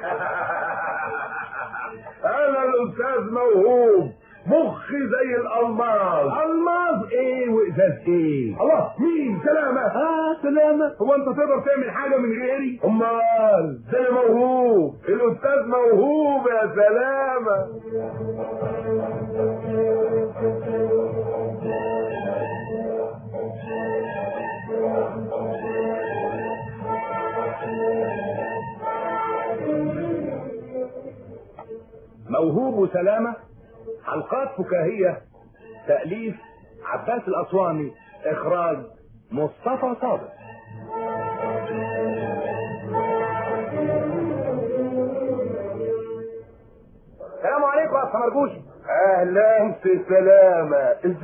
انا الاستاذ موهوب مخي زي الالماس الماظ ايه وازاز ايه الله مين سلامة اه سلامة هو انت تقدر تعمل حاجة من غيري امال ده أنا موهوب الاستاذ موهوب يا سلامة موهوب وسلامة حلقات فكاهية تأليف عباس الأسواني إخراج مصطفى صادق السلام عليكم يا سمرجوشي اهلا في سلامة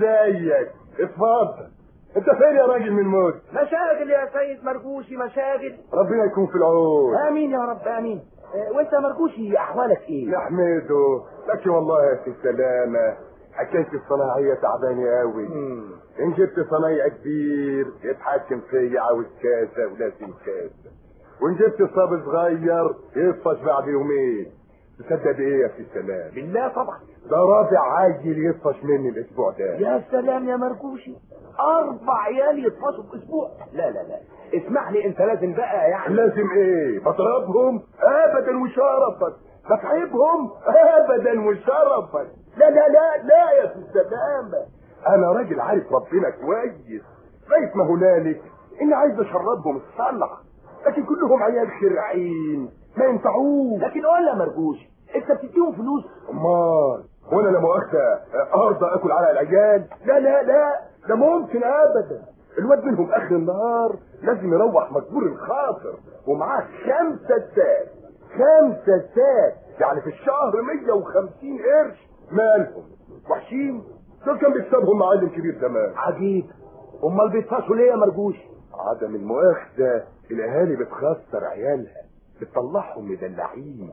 ازيك اتفضل انت فين يا راجل من موت مشاغل يا سيد مرجوشي مشاغل ربنا يكون في العون امين يا رب امين آه، وانت يا مرجوشي احوالك ايه يا حميدو لكن والله يا سي سلامة حكاية الصناعية تعبانة قوي ان جبت صنايع كبير يتحكم فيا عاوز كاسة ولازم كاسة وان جبت صاب صغير يطفش بعد يومين تصدق ايه يا سي سلام بالله طبعا ده رافع عاجل يطفش مني الاسبوع ده يا سلام يا مرجوشي اربع عيال يتفصلوا في اسبوع لا لا لا اسمح لي انت لازم بقى يعني لازم ايه بضربهم ابدا وشرفك بتعبهم ابدا وشرفك لا لا لا لا يا سي سلامة انا راجل عارف ربنا كويس لغايه ما هنالك اني عايز اشربهم الصلع لكن كلهم عيال خرعين ما ينفعوش لكن قول يا مرجوشي انت بتديهم فلوس امال وانا لا مؤاخذه ارضى اكل على العيال لا لا لا ده ممكن ابدا الواد منهم اخر النهار لازم يروح مجبور الخاطر ومعاه خمسة سات خمسة سات يعني في الشهر 150 قرش مالهم وحشين دول كان بيكسبهم معلم كبير زمان عجيب امال بيتفصلوا ليه يا مرجوشي عدم المؤاخذة الاهالي بتخسر عيالها بتطلعهم مدلعين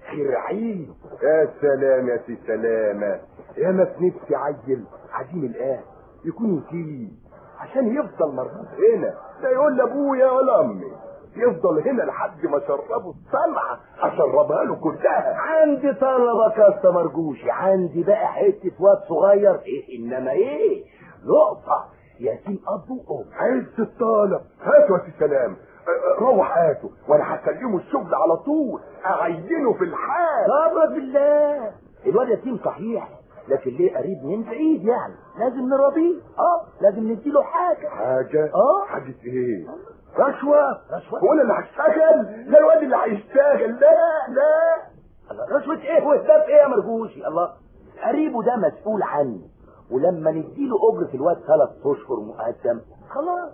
خرعين يا سلام يا سي سلامة يا ما في نفسي عيل عديم الاهل يكون يتيم عشان يفضل مربوط هنا لا يقول لابويا ولا امي يفضل هنا لحد ما شربه الصنعة اشربها له كلها عندي طلبك يا اسطى مرجوشي عندي بقى حته واد صغير ايه انما ايه لقطه يتيم اب وام عز الطالب هاتوا يا سي سلام أه، أه، روح هاته وانا هسلمه الشغل على طول اعينه في الحال صبر بالله الواد يتيم صحيح لكن ليه قريب من بعيد يعني لازم نرضيه اه لازم نديله حاجه حاجة اه حاجة ايه رشوة رشوة؟ هو انا اللي هشتغل لا الواد اللي هيشتغل لا لا الله رشوة ايه وهداب ايه يا مرجوشي الله قريبه ده مسؤول عني ولما نديله اجرة الواد ثلاث اشهر مقدم خلاص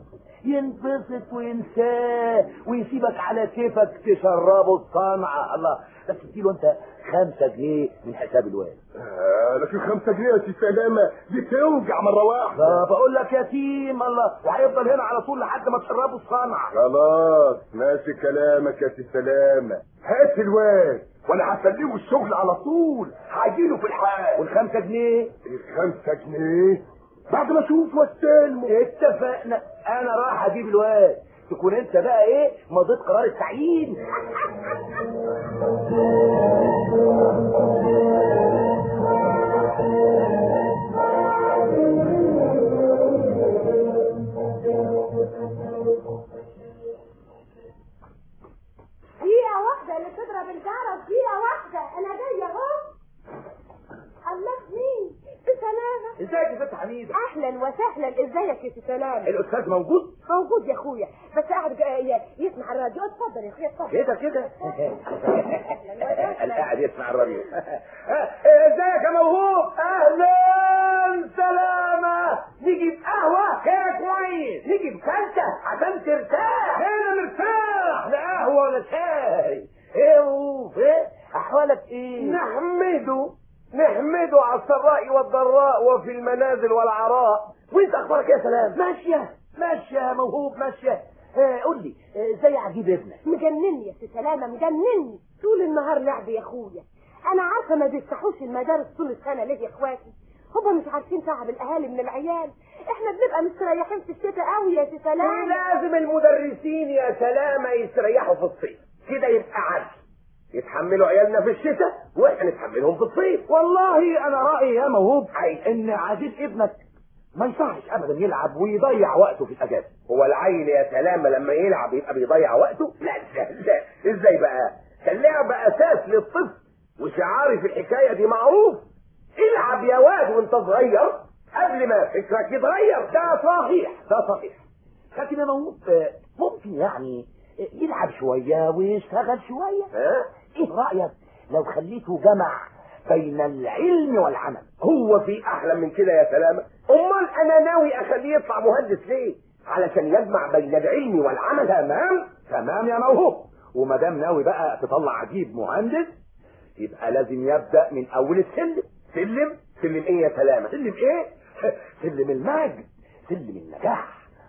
ينبسط وينساه ويسيبك على كيفك تشربه الصنعة الله بس تديله انت خمسة جنيه من حساب الواد آه لكن خمسة جنيه يا سي سلامة دي توجع مرة واحدة فبقول لك يتيم الله وهيفضل هنا على طول لحد ما تشربه الصنعة خلاص ماشي كلامك يا سي سلامة هات الواد وانا هسلمه الشغل على طول هجيله في الحال والخمسة جنيه الخمسة جنيه بعد ما اشوف واستلمه اتفقنا انا رايح اجيب الواد تكون انت بقى ايه مضيت قرار التعيين دقيقة واحدة اللي تضرب الجرس دقيقة واحدة أنا جاية أهو الله مين؟ بسلامة ازيك يا ست حميدة أهلا وسهلا إزيك يا سي سلامة الاستاذ موجود موجود يا أخويا بس قاعد جا- ي- يسمع الراديو اتفضل يا أخويا اتفضل كده كده القاعد يسمع الراديو ازيك يا موهوب اهلا سلامة نجيب قهوة كده كويس نجيب كلتة عشان ترتاح هنا مرتاح لا قهوة ولا شاي ايه وف- ايه احوالك ايه نحمده نحمده على السراء والضراء وفي المنازل والعراء وانت اخبارك إيه يا سلام ماشية ماشية يا موهوب ماشية آه، قول لي آه، ازاي عجيب ابنك مجنني يا سي سلامة مجنني طول النهار لعب يا أخويا أنا عارفة ما بيفتحوش المدارس طول السنة ليه يا إخواتي هما مش عارفين تعب الأهالي من العيال احنا بنبقى مستريحين في الشتاء قوي يا سي سلامة لازم المدرسين يا سلامة يستريحوا في الصيف كده يبقى عدل يتحملوا عيالنا في الشتاء واحنا نتحملهم في الصيف والله انا رايي يا موهوب ان عزيز ابنك ما يصحش ابدا يلعب ويضيع وقته في الاجازه هو العيل يا سلامة لما يلعب يبقى بيضيع وقته لا لا لا ازاي بقى ده اللعب اساس للطفل وشعاري في الحكاية دي معروف العب يا واد وانت صغير قبل ما فكرك يتغير ده صحيح ده صحيح لكن يا موهوب آه، ممكن يعني آه، يلعب شويه ويشتغل شويه ها ايه رايك لو خليته جمع بين العلم والعمل هو في احلى من كده يا سلامة امال انا ناوي اخليه يطلع مهندس ليه علشان يجمع بين العلم والعمل تمام تمام يا موهوب وما دام ناوي بقى تطلع عجيب مهندس يبقى لازم يبدا من اول السلم سلم سلم ايه يا سلامة سلم ايه سلم المجد سلم النجاح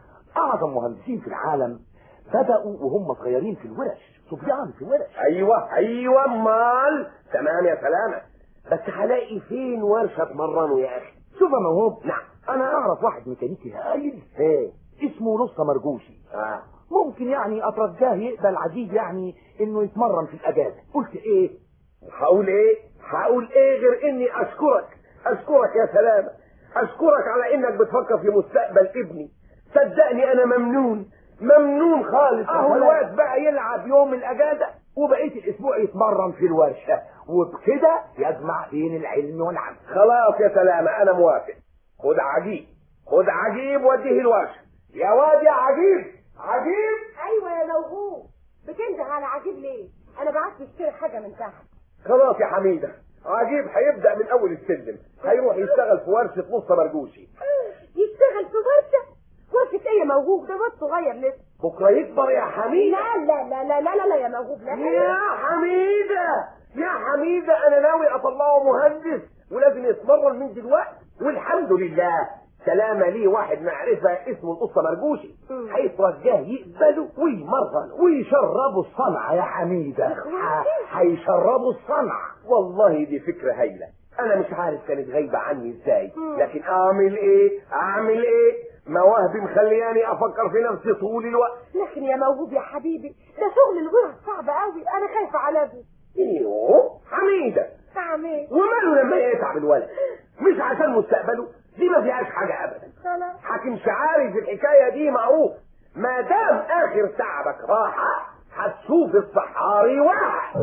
اعظم مهندسين في العالم بداوا وهم صغيرين في الورش صبيان في ورش ايوه ايوه امال تمام يا سلامة بس هلاقي فين ورشة تمرنه يا اخي شوف يا موهوب نعم انا اعرف واحد ميكانيكي هايل ايه اسمه لصة مرجوشي آه. ممكن يعني اترجاه يقبل عزيز يعني انه يتمرن في الاجازه قلت ايه هقول ايه هقول ايه غير اني اشكرك اشكرك يا سلامة اشكرك على انك بتفكر في مستقبل ابني صدقني انا ممنون ممنون خالص اهو الواد بقى يلعب يوم الاجازه وبقيه الاسبوع يتمرن في الورشه وبكده يجمع بين العلم والعمل خلاص يا سلامة انا موافق خد عجيب خد عجيب وديه الورشة يا واد يا عجيب عجيب ايوه يا موهوب بتنده على عجيب ليه انا بعت اشتري حاجه من تحت خلاص يا حميدة عجيب هيبدأ من اول السلم هيروح يشتغل في ورشة نص مرجوشي يشتغل في ورشه ورشه ايه يا موهوب ده واد صغير لسه بكرة يكبر يا حميدة لا لا لا لا لا لا, لا يا موهوب لا يا حميدة يا حميدة انا ناوي اطلعه مهندس ولازم يتمرن من دلوقتي والحمد لله سلامة ليه واحد معرفة اسمه القصة مرجوشي مم. هيترجاه يقبله ويمرن ويشربوا الصنعه يا حميده ح- هيشربوا الصنع والله دي فكرة هايلة انا مش عارف كانت غايبة عني ازاي مم. لكن اعمل ايه اعمل ايه مواهبي مخلياني افكر في نفسي طول الوقت لكن يا موهوب يا حبيبي ده شغل الورش صعب قوي انا خايفه على ابني ايوه حميدة تعمل ايه وماله لما يتعب الولد مش عشان مستقبله دي ما فيهاش حاجة ابدا خلاص حاكم شعاري في الحكاية دي معروف ما دام اخر تعبك راحة هتشوف الصحاري واحد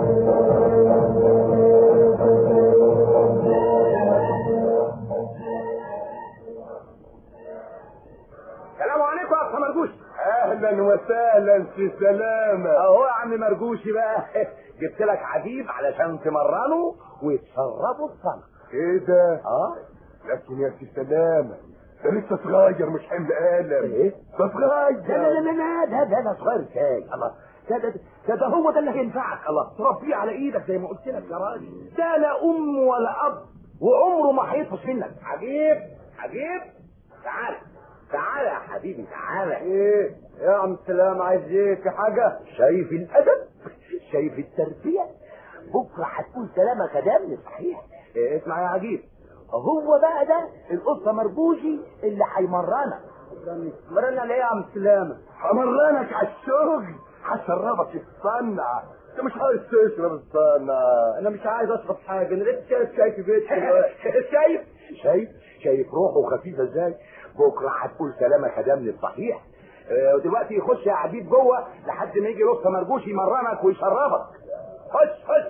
السلام عليكم يا أخ مرجوش اهلا وسهلا في سلامة اهو يا عم مرجوشي بقى جبت لك عجيب علشان تمرنه وتشربوا الصنعه ايه ده اه لكن يا سي سلامة ده لسه صغير مش حمل قلم ايه ده صغير لا لا لا لا ده ده ده صغير ازاي الله ده ده ده, ده هو ده اللي هينفعك الله تربيه على ايدك زي ما قلت لك يا راجل ده لا ام ولا اب وعمره ما هيطفش منك عجيب عجيب تعال تعال يا حبيبي تعال ايه يا عم سلام عايز ايه في حاجه شايف الادب شايف التربيه بكره هتكون سلامه خدامني صحيح إيه اسمع يا عجيب هو بقى ده القصه مربوشي اللي هيمرنا مرنا ليه يا عم سلامه همرنك على الشغل هشربك الصنعة انت مش عايز تشرب الصنعة انا مش عايز اشرب حاجه انا لسه شايف شاي في بيتي شايف شايف شايف روحه خفيفه ازاي بكره هتقول سلامه خدمني الصحيح آه، ودلوقتي يخش يا عبيد جوه لحد ما يجي لص مرجوش يمرنك ويشربك خش خش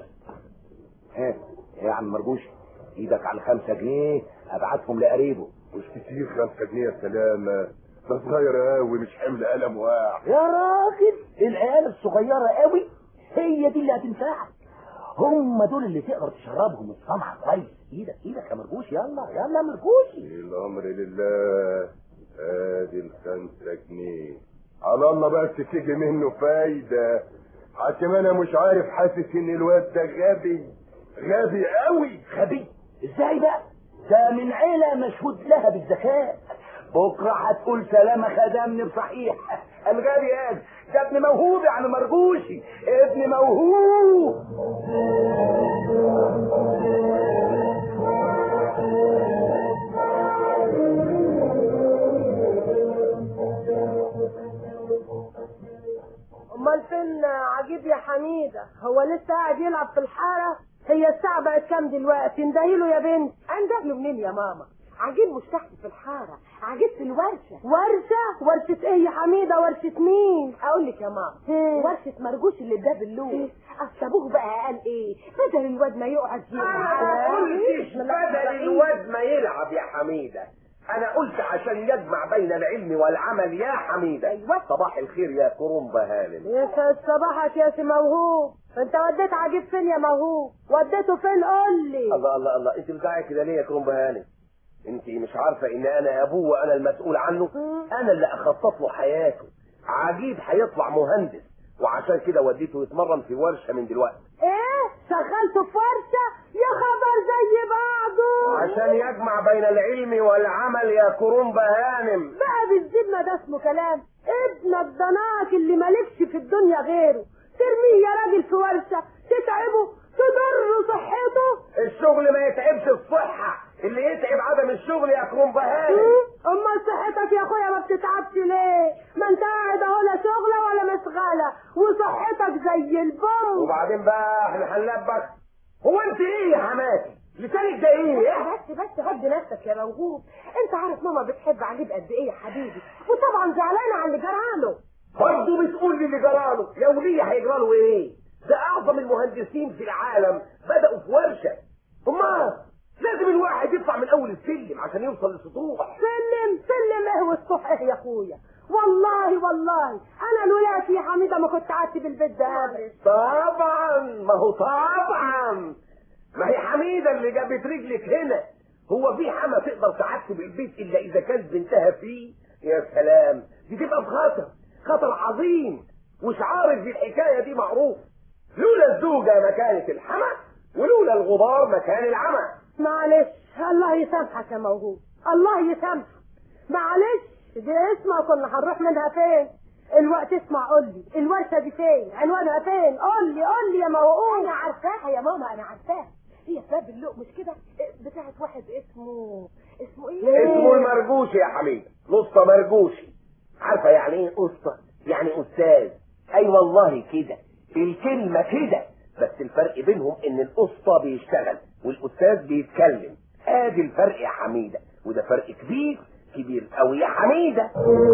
ها يا عم مرجوش ايدك على الخمسة جنيه ابعتهم لقريبه مش كتير خمسة جنيه يا سلامة ده صغير قوي مش حمل قلم واحد يا راجل العيال الصغيرة قوي هي دي اللي هتنفعك هم دول اللي تقدر تشربهم الصنعة كويس ايدك ايدك يا مرجوش يلا يلا يا مرجوشي الامر لله ادي الخمسة جنيه على الله بس تيجي منه فايدة عشان انا مش عارف حاسس ان الواد ده غبي غبي قوي غبي ازاي بقى ده من عيلة مشهود لها بالذكاء بكرة هتقول سلامة خدمني بصحيح الغبي قال ده ابن موهوب يعني مرجوشي ابن موهوب امال فين عجيب يا حميدة هو لسه قاعد يلعب في الحارة هي الساعة بقت كام دلوقتي اندهيله يا بنت انده له منين يا ماما عجيب مش تحت في الحارة عجيب في الورشة ورشة ورشة ايه يا حميدة ورشة مين اقول لك يا ماما إيه؟ ورشة مرجوش اللي اداه باللوز اصل ابوه بقى قال ايه بدل الواد ما يقعد يلعب ما قلتش بدل الواد ما يلعب يا حميدة انا قلت عشان يجمع بين العلم والعمل يا حميدة أيوة. صباح الخير يا كرنبة هانم يسعد صباحك يا سي موهوب انت وديت عجيب فين يا موهوب وديته فين قول لي الله الله الله انت بتاعي كده ليه يا كرنبة هانم انت مش عارفة ان انا ابوه وانا المسؤول عنه انا اللي اخطط له حياته عجيب هيطلع مهندس وعشان كده وديته يتمرن في ورشة من دلوقتي ايه شغلته في ورشة يا خبر زي بعضه عشان يجمع بين العلم والعمل يا كرنبة هانم بقى بالذمة ده اسمه كلام ابنك ضناك اللي مالكش في الدنيا غيره ترميه يا راجل في ورشة تتعبه تضر صحته الشغل ما يتعبش الصحة اللي يتعب عدم الشغل يا كرنبة هانم مم؟ امال صحتك يا اخويا ما بتتعبش ليه ما انت قاعد اهو لا شغله ولا مشغله وصحتك زي البوم وبعدين بقى احنا هنلبس هو انت ايه يا حماتي لسانك ده ايه بس بس هد نفسك يا موهوب انت عارف ماما بتحب عجيب قد ايه يا حبيبي وطبعا زعلانه على اللي جراله برضه بتقول لي اللي جراله يا وليه هيجراله ايه ده اعظم المهندسين في العالم بدأوا في ورشة امال لازم الواحد يطلع من اول السلم عشان يوصل للسطوح سلم سلم ايه والصح ايه يا اخويا والله والله انا لولاك يا حميده ما كنت قعدت بالبيت ده ابدا طبعا ما هو طبعا ما هي حميدة اللي جابت رجلك هنا هو في حما تقدر تعتب البيت الا اذا كانت بنتها فيه يا سلام دي تبقى في خطر خطر عظيم وشعارك في الحكاية دي معروف لولا الزوجة ما كانت الحما ولولا الغبار ما كان العمى معلش الله يسامحك يا موهوب الله يسامحك معلش دي اسمع كنا هنروح منها فين الوقت اسمع قول لي الورشه دي فين عنوانها فين قول لي قول لي يا موهوب انا عارفاها يا ماما انا عارفاها هي في باب اللوق مش كده بتاعت واحد اسمه اسمه ايه اسمه المرجوشي يا حميد نصة مرجوشي عارفة يعني ايه قصة يعني استاذ اي والله كده الكلمة كده بس الفرق بينهم ان القسطى بيشتغل والاستاذ بيتكلم ادي الفرق يا حميدة وده فرق كبير كبير قوي يا حميدة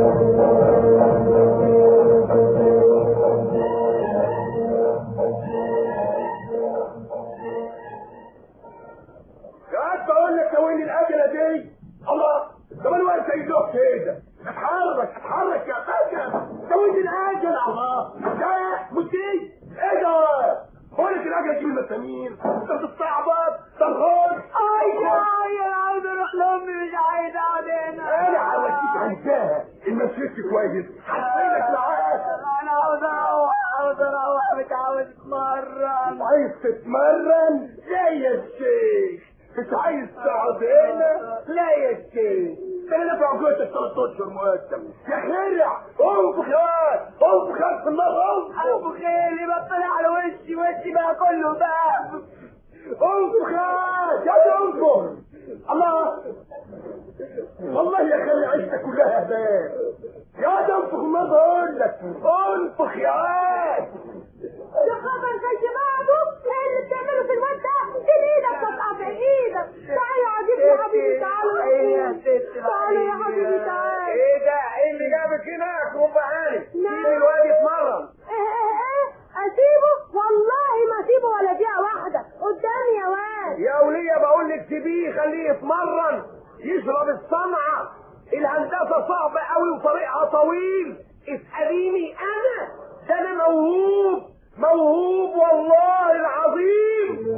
قاعد بقول لك توين الاجله دي الله طب الوقت يدوق كده اتحرك اتحرك يا فجر توين الاجل الله ده مش دي ايه ده بقول لك الاجل دي المسامير انت بتستعبط ترهق اي يا عاوز اروح لامي مش عايز اقعد هنا انا عودتك عايزاها المشيت كويس هتسيبك معاك انا عاوز اروح عاوز اروح مش عاوز اتمرن عايز تتمرن لا يا شيخ مش عايز تقعد هنا لا يا شيخ ده انا دافع جوتك ثلاث اشهر مقدم يا خرع انفخ يا واد انفخ يا في النار انفخ ابو خيلي بطلع على وشي وشي بقى كله بقى انفخ يا واد يا ده انفخ الله والله يا خلي عيشتك كلها هبال يا ده انفخ ما بقول لك انفخ يا واد يا خبر زي بعضه ايه اللي بتعمله في الواد ده دي ايدك تقطع ايدك تعالى يا عزيز يا حبيبي تعالوا يا ست تعالوا يا حبيبي تعالوا ايه ده ايه اللي جابك هنا يا كروب عالي نعم. سيب الواد يتمرن ايه ايه ايه اسيبه والله ما اسيبه ولا دقيقه واحده قدامي يا واد يا ولية بقول لك سيبيه خليه يتمرن يشرب الصنعة الهندسة صعبة قوي وطريقها طويل اسأليني انا ده انا موهوب موهوب والله العظيم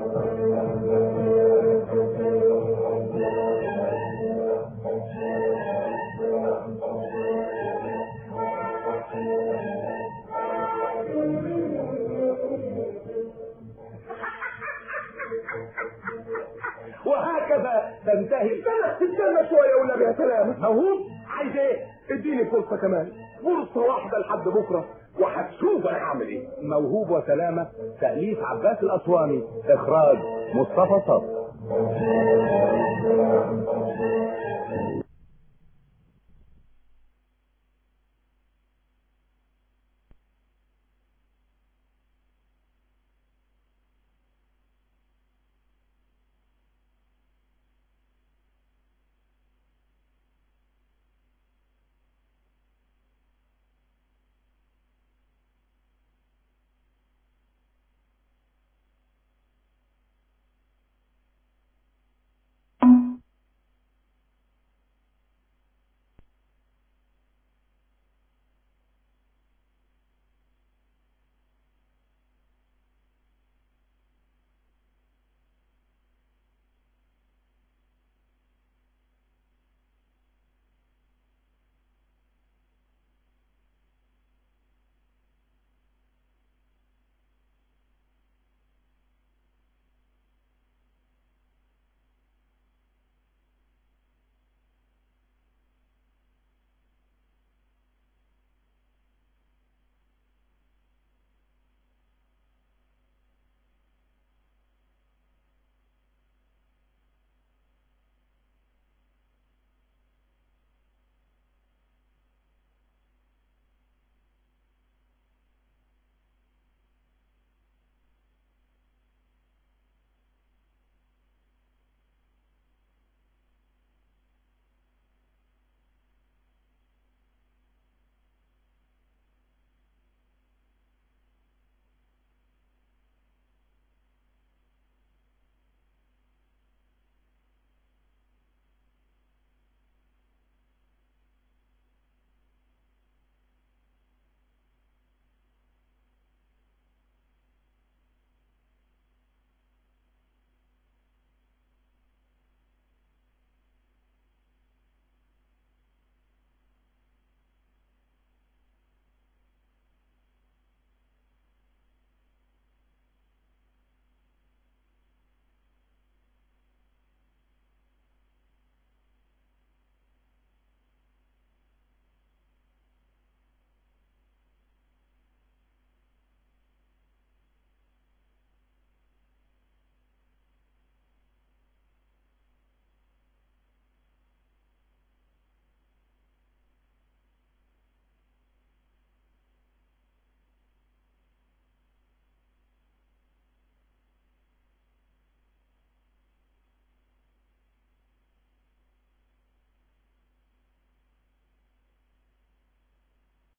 وهكذا تنتهي استنى استنى شويه ولا يا سلام موهوب عايز ايه اديني فرصه كمان فرصه واحده لحد بكره وهتشوف انا هعمل ايه موهوب وسلامة تأليف عباس الأسواني إخراج مصطفى صبري